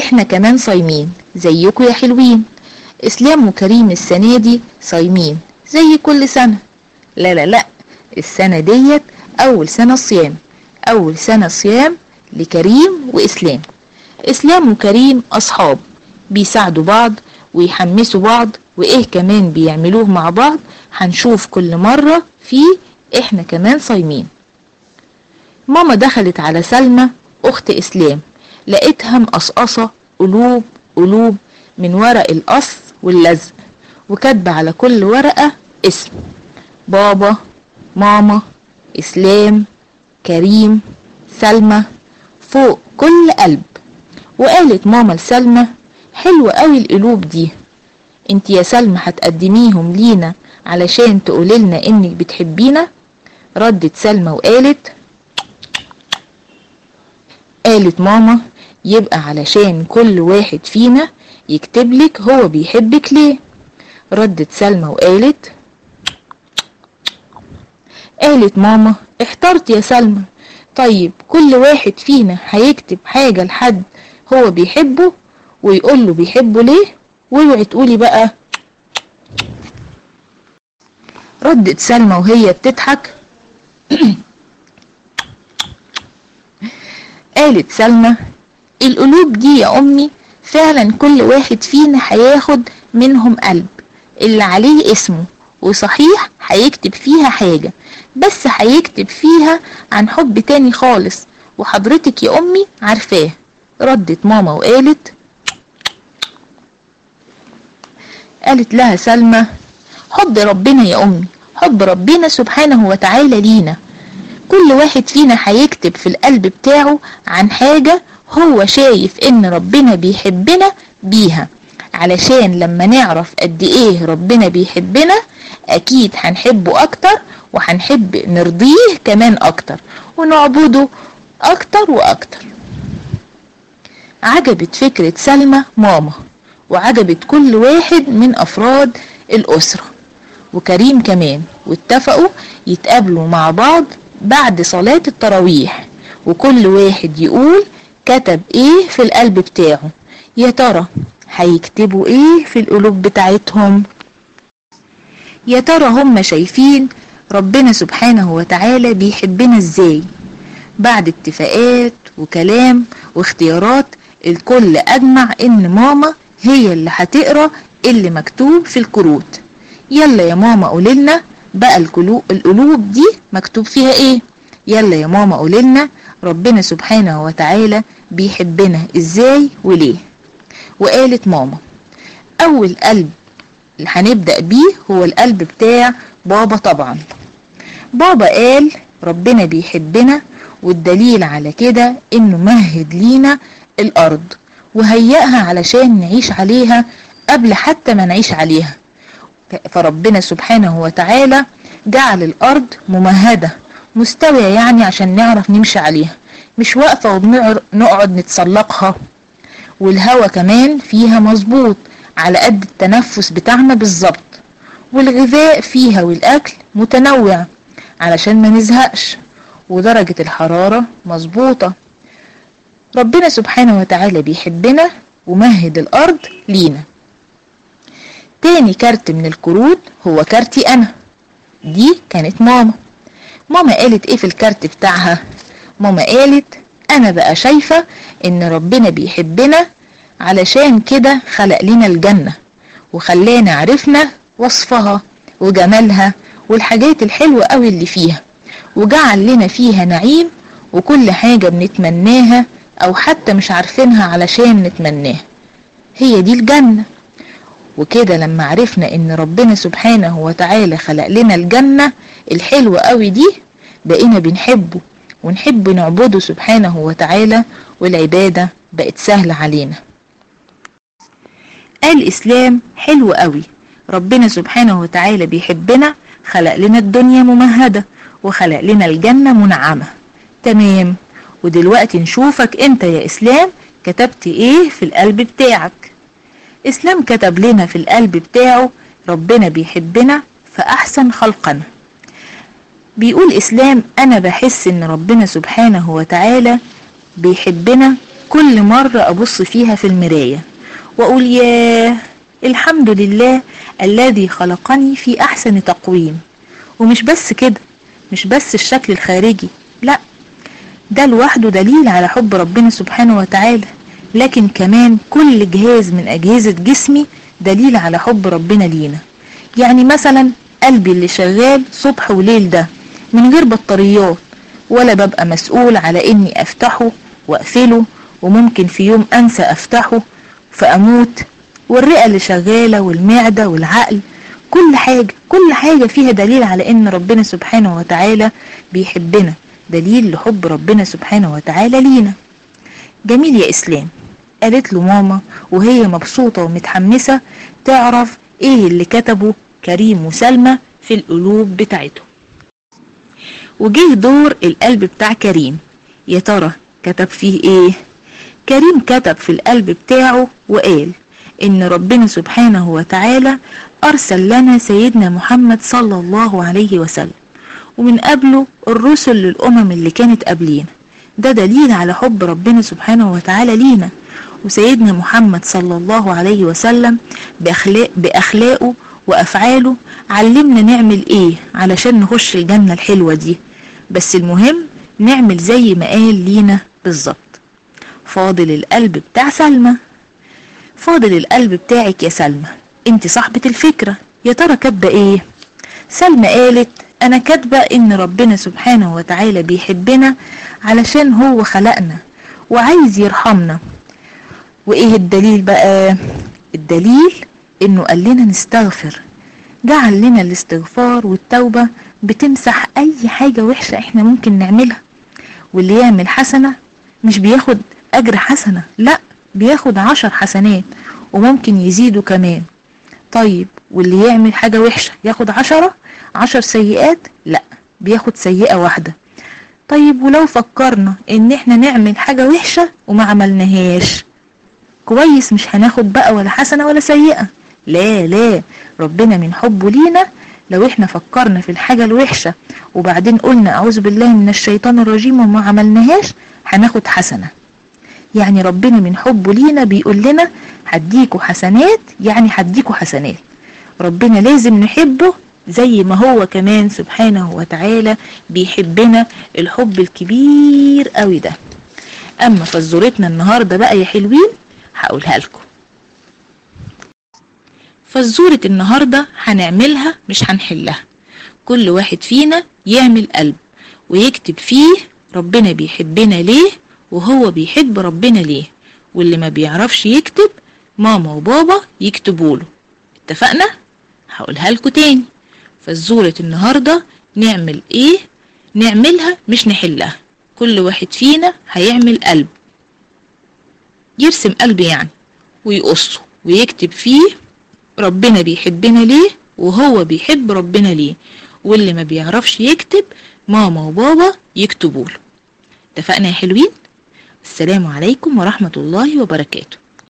احنا كمان صايمين زيكم يا حلوين اسلام وكريم السنة دي صايمين زي كل سنة لا لا لا السنة ديت اول سنة صيام اول سنة صيام لكريم واسلام اسلام وكريم اصحاب بيساعدوا بعض ويحمسوا بعض وايه كمان بيعملوه مع بعض هنشوف كل مرة في احنا كمان صايمين ماما دخلت على سلمى اخت اسلام لقيتها مقصقصة قلوب قلوب من ورق القص واللزق وكاتبة على كل ورقة اسم بابا ماما اسلام كريم سلمى فوق كل قلب وقالت ماما لسلمى حلوة قوي القلوب دي انت يا سلمى هتقدميهم لينا علشان تقوليلنا انك بتحبينا ردت سلمى وقالت قالت ماما يبقى علشان كل واحد فينا يكتب لك هو بيحبك ليه ردت سلمى وقالت قالت ماما احترت يا سلمى طيب كل واحد فينا هيكتب حاجة لحد هو بيحبه ويقول له بيحبه ليه واوعي تقولي بقى ردت سلمى وهي بتضحك قالت سلمى القلوب دي يا امي فعلا كل واحد فينا هياخد منهم قلب اللي عليه اسمه وصحيح هيكتب فيها حاجة بس هيكتب فيها عن حب تاني خالص وحضرتك يا امي عارفاه ردت ماما وقالت قالت لها سلمى حب ربنا يا امي حب ربنا سبحانه وتعالى لينا كل واحد فينا هيكتب في القلب بتاعه عن حاجة هو شايف ان ربنا بيحبنا بيها علشان لما نعرف قد ايه ربنا بيحبنا اكيد هنحبه اكتر وهنحب نرضيه كمان اكتر ونعبده اكتر واكتر عجبت فكرة سلمى ماما وعجبت كل واحد من افراد الاسرة وكريم كمان واتفقوا يتقابلوا مع بعض بعد صلاة التراويح وكل واحد يقول كتب ايه في القلب بتاعه يا ترى هيكتبوا ايه في القلوب بتاعتهم يا ترى هم شايفين ربنا سبحانه وتعالى بيحبنا ازاي بعد اتفاقات وكلام واختيارات الكل اجمع ان ماما هي اللي هتقرا اللي مكتوب في الكروت يلا يا ماما قوليلنا بقى القلوب القلوب دي مكتوب فيها ايه يلا يا ماما قوليلنا ربنا سبحانه وتعالى بيحبنا ازاي وليه وقالت ماما اول قلب اللي هنبدأ بيه هو القلب بتاع بابا طبعا بابا قال ربنا بيحبنا والدليل على كده انه مهد لينا الارض وهيئها علشان نعيش عليها قبل حتى ما نعيش عليها فربنا سبحانه وتعالى جعل الارض ممهدة مستوية يعني عشان نعرف نمشي عليها مش واقفة ونقعد نتسلقها والهوا كمان فيها مظبوط على قد التنفس بتاعنا بالظبط والغذاء فيها والاكل متنوع علشان ما نزهقش ودرجة الحرارة مظبوطة ربنا سبحانه وتعالى بيحبنا ومهد الارض لينا تاني كارت من الكروت هو كارتي انا دي كانت ماما ماما قالت ايه في الكارت بتاعها ماما قالت انا بقى شايفة ان ربنا بيحبنا علشان كده خلق لنا الجنة وخلانا عرفنا وصفها وجمالها والحاجات الحلوة قوي اللي فيها وجعل لنا فيها نعيم وكل حاجة بنتمناها او حتى مش عارفينها علشان نتمناها هي دي الجنة وكده لما عرفنا ان ربنا سبحانه وتعالى خلق لنا الجنة الحلوة قوي دي بقينا بنحبه ونحب نعبده سبحانه وتعالى والعبادة بقت سهلة علينا الإسلام حلو قوي ربنا سبحانه وتعالى بيحبنا خلق لنا الدنيا ممهدة وخلق لنا الجنة منعمة تمام ودلوقتي نشوفك انت يا إسلام كتبت ايه في القلب بتاعك إسلام كتب لنا في القلب بتاعه ربنا بيحبنا فأحسن خلقنا بيقول إسلام أنا بحس إن ربنا سبحانه وتعالى بيحبنا كل مرة أبص فيها في المراية وأقول ياه الحمد لله الذي خلقني في أحسن تقويم ومش بس كده مش بس الشكل الخارجي لا ده لوحده دليل على حب ربنا سبحانه وتعالى لكن كمان كل جهاز من أجهزة جسمي دليل على حب ربنا لينا يعني مثلا قلبي اللي شغال صبح وليل ده من غير بطاريات ولا ببقى مسؤول على اني افتحه واقفله وممكن في يوم انسى افتحه فاموت والرئة اللي شغالة والمعدة والعقل كل حاجة كل حاجة فيها دليل على ان ربنا سبحانه وتعالى بيحبنا دليل لحب ربنا سبحانه وتعالى لينا جميل يا اسلام قالت له ماما وهي مبسوطة ومتحمسة تعرف ايه اللي كتبه كريم وسلمى في القلوب بتاعتهم وجه دور القلب بتاع كريم يا ترى كتب فيه ايه كريم كتب في القلب بتاعه وقال ان ربنا سبحانه وتعالى ارسل لنا سيدنا محمد صلى الله عليه وسلم ومن قبله الرسل للامم اللي كانت قبلينا ده دليل على حب ربنا سبحانه وتعالى لينا وسيدنا محمد صلى الله عليه وسلم بأخلاق بأخلاقه وأفعاله علمنا نعمل إيه علشان نخش الجنة الحلوة دي بس المهم نعمل زي ما قال لينا بالظبط فاضل القلب بتاع سلمى فاضل القلب بتاعك يا سلمى انت صاحبة الفكرة يا ترى كاتبة ايه سلمى قالت انا كاتبة ان ربنا سبحانه وتعالى بيحبنا علشان هو خلقنا وعايز يرحمنا وايه الدليل بقى الدليل انه قال لنا نستغفر جعل لنا الاستغفار والتوبة بتمسح اي حاجة وحشة احنا ممكن نعملها واللي يعمل حسنة مش بياخد اجر حسنة لا بياخد عشر حسنات وممكن يزيدوا كمان طيب واللي يعمل حاجة وحشة ياخد عشرة عشر سيئات لا بياخد سيئة واحدة طيب ولو فكرنا ان احنا نعمل حاجة وحشة وما عملناهاش كويس مش هناخد بقى ولا حسنة ولا سيئة لا لا ربنا من حبه لينا لو احنا فكرنا في الحاجة الوحشة وبعدين قلنا اعوذ بالله من الشيطان الرجيم وما عملناهاش هناخد حسنة يعني ربنا من حبه لينا بيقول لنا هديكوا حسنات يعني هديكوا حسنات ربنا لازم نحبه زي ما هو كمان سبحانه وتعالى بيحبنا الحب الكبير قوي ده اما فزورتنا النهاردة بقى يا حلوين هقولها لكم فزورة النهاردة هنعملها مش هنحلها كل واحد فينا يعمل قلب ويكتب فيه ربنا بيحبنا ليه وهو بيحب ربنا ليه واللي ما بيعرفش يكتب ماما وبابا يكتبوله اتفقنا هقولها لكم تاني فزورة النهاردة نعمل ايه نعملها مش نحلها كل واحد فينا هيعمل قلب يرسم قلب يعني ويقصه ويكتب فيه ربنا بيحبنا ليه وهو بيحب ربنا ليه واللي ما بيعرفش يكتب ماما وبابا يكتبوله اتفقنا يا حلوين السلام عليكم ورحمة الله وبركاته